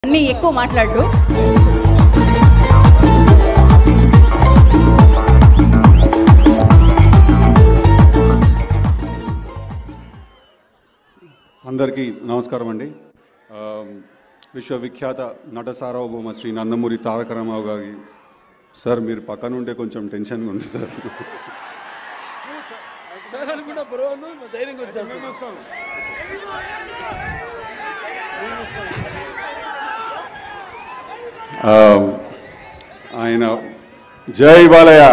అన్నీ ఎక్కువ మాట్లాడు అందరికీ నమస్కారం అండి ఆ, విశ్వవిఖ్యాత నట సార్వభౌమ శ్రీ నందమూరి తారక రామారావు గారి సార్ మీరు పక్కన ఉంటే కొంచెం టెన్షన్గా ఉంది సార్ సార్ అనుకుంటా బ్రో నువ్వు ధైర్యంగా వచ్చేస్తాను ఆ, ఆయన జై బాలయ్య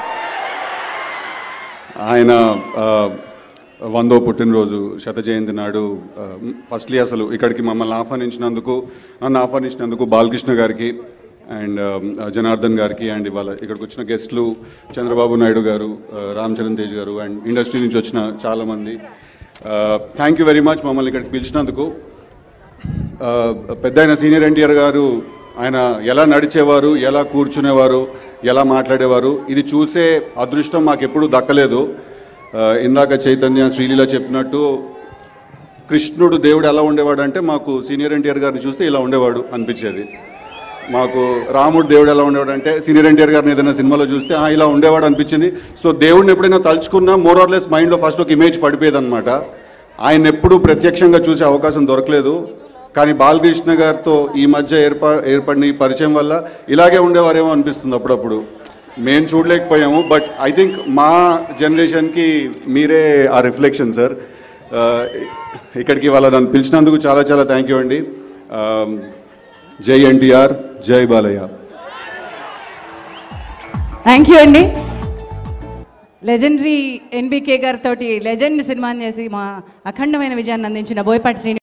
ఆయన ఆ, వందో పుట్టినరోజు శత జయంతి నాడు ఆ, ఫస్ట్లీ అసలు ఇక్కడికి మమ్మల్ని ఆహ్వానించినందుకు నన్ను ఆహ్వానించినందుకు బాలకృష్ణ గారికి అండ్ ఆ, జనార్దన్ గారికి అండ్ ఇవాళ ఇక్కడికి వచ్చిన గెస్ట్లు చంద్రబాబు నాయుడు గారు ఆ, రామ్ చరణ్ తేజ్ గారు అండ్ ఇండస్ట్రీ నుంచి వచ్చిన చాలామంది థ్యాంక్ యూ వెరీ మచ్ మమ్మల్ని ఇక్కడికి పిలిచినందుకు ఆ, పెద్ద ఆయన సీనియర్ ఎన్టీఆర్ గారు ఆయన ఎలా నడిచేవారు ఎలా కూర్చునేవారు ఎలా మాట్లాడేవారు ఇది చూసే అదృష్టం మాకు ఎప్పుడూ దక్కలేదు ఆ, ఇందాక చైతన్య శ్రీలీల చెప్పినట్టు కృష్ణుడు దేవుడు ఎలా ఉండేవాడు అంటే మాకు సీనియర్ ఎన్టీఆర్ గారిని చూస్తే ఇలా ఉండేవాడు అనిపించేది మాకు రాముడు దేవుడు ఎలా ఉండేవాడు అంటే సీనియర్ ఎన్టీఆర్ గారిని ఏదైనా సినిమాలో చూస్తే "ఆ, ఇలా ఉండేవాడు అనిపించింది సో దేవుడిని ఎప్పుడైనా తలుచుకున్నా మోర్ ఆర్ లెస్ మైండ్లో ఫస్ట్ ఒక ఇమేజ్ పడిపోయేది అనమాట ఆయన ఎప్పుడు ప్రత్యక్షంగా చూసే అవకాశం దొరకలేదు కానీ బాలకృష్ణ గారితో ఈ మధ్య ఏర్పా ఏర్పడిన ఈ పరిచయం వల్ల ఇలాగే ఉండేవారేమో అనిపిస్తుంది అప్పుడప్పుడు మేము చూడలేకపోయాము బట్ ఐ థింక్ మా జనరేషన్కి మీరే ఆ రిఫ్లెక్షన్ సార్ ఇక్కడికి వాళ్ళ నన్ను పిలిచినందుకు చాలా చాలా థ్యాంక్ యూ అండి ఆ, జై ఎన్టీఆర్ జై బాలయ్య థ్యాంక్ యూ అండి లెజెండరీ ఎన్బికే గారితో లెజెండ్ సినిమాని చేసి మా అఖండమైన విజయాన్ని అందించిన బోయపాటి శ్రీని